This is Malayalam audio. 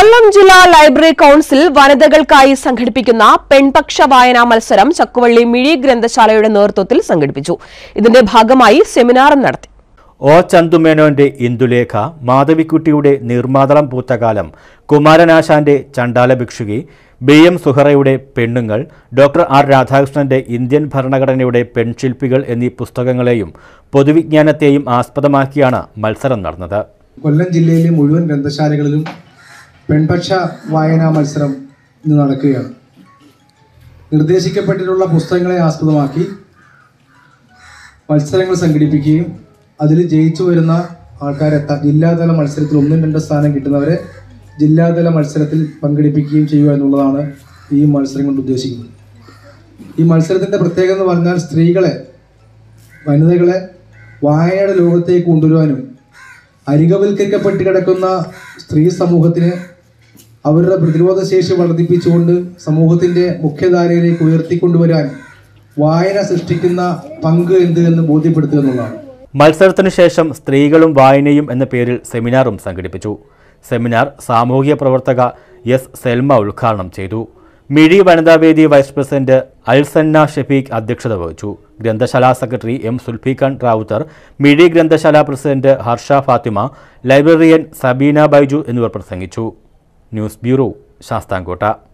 കൊല്ലം ജില്ലാ ലൈബ്രറി കൌൺസിൽ വനിതകൾക്കായി സംഘടിപ്പിക്കുന്ന പെൺപക്ഷ വായനാ മത്സരം ചക്കുവള്ളി മിഴി ഗ്രന്ഥശാലയുടെ നേതൃത്വത്തിൽ സംഘടിപ്പിച്ചു ഇതിന്റെ ഭാഗമായി സെമിനാറും നടത്തി ഒ ചന്തുമേനോന്റെ ഇന്ദുലേഖ മാധവിക്കുട്ടിയുടെ നീർമാതളം പൂത്തകാലം കുമാരനാശാന്റെ ചണ്ടാല ഭിക്ഷുകി ബി എം സുഹറയുടെ പെണ്ണുങ്ങൾ ഡോക്ടർ ആർ രാധാകൃഷ്ണന്റെ ഇന്ത്യൻ ഭരണഘടനയുടെ പെൺശില്പികൾ എന്നീ പുസ്തകങ്ങളെയും പൊതുവിജ്ഞാനത്തെയും ആസ്പദമാക്കിയാണ് മത്സരം നടന്നത് കൊല്ലം ജില്ലയിലെ മുഴുവൻ ഗ്രന്ഥശാലകളിലും പെൺപക്ഷ വായനാ മത്സരം ഇന്ന് നടക്കുകയാണ് നിർദ്ദേശിക്കപ്പെട്ടിട്ടുള്ള പുസ്തകങ്ങളെ ആസ്പദമാക്കി മത്സരങ്ങൾ സംഘടിപ്പിക്കുകയും അതിൽ ജയിച്ചു വരുന്ന ആൾക്കാരെ ത- ജില്ലാതല മത്സരത്തിൽ ഒന്നും രണ്ടും സ്ഥാനം കിട്ടുന്നവരെ ജില്ലാതല മത്സരത്തിൽ പങ്കെടുപ്പിക്കുകയും ചെയ്യുക എന്നുള്ളതാണ് ഈ മത്സരം കൊണ്ട് ഉദ്ദേശിക്കുന്നത് ഈ മത്സരത്തിൻ്റെ പ്രത്യേകത എന്ന് പറഞ്ഞാൽ സ്ത്രീകളെ വനിതകളെ വായനയുടെ ലോകത്തേക്ക് കൊണ്ടുവരുവാനും അരികവൽക്കരിക്കപ്പെട്ട് കിടക്കുന്ന സ്ത്രീ സമൂഹത്തിന് അവരുടെ പ്രതിരോധ ശേഷി വർദ്ധിപ്പിച്ചുകൊണ്ട് സമൂഹത്തിൻ്റെ മുഖ്യധാരയിലേക്ക് ഉയർത്തിക്കൊണ്ടുവരാൻ വായന സൃഷ്ടിക്കുന്ന പങ്ക് എന്ത് എന്ന് ബോധ്യപ്പെടുത്തുക എന്നുള്ളതാണ് മത്സരത്തിനു ശേഷം സ്ത്രീകളും വായനയും എന്ന പേരിൽ സെമിനാറും സംഘടിപ്പിച്ചു സെമിനാർ സാമൂഹിക പ്രവർത്തക എസ് സെൽമ ഉദ്ഘാടനം ചെയ്തു മിഴി വനിതാവേദി വൈസ് പ്രസിഡന്റ് അൽസന്ന ഷഫീഖ് അധ്യക്ഷത വഹിച്ചു ഗ്രന്ഥശാല സെക്രട്ടറി എം സുൽഫിഖാൻ റാവുത്തർ മിഴി ഗ്രന്ഥശാല പ്രസിഡന്റ് ഹർഷ ഫാത്തിമ ലൈബ്രറിയൻ സബീന ബൈജു എന്നിവർ പ്രസംഗിച്ചു ന്യൂസ് ബ്യൂറോ ശാസ്താംകോട്ട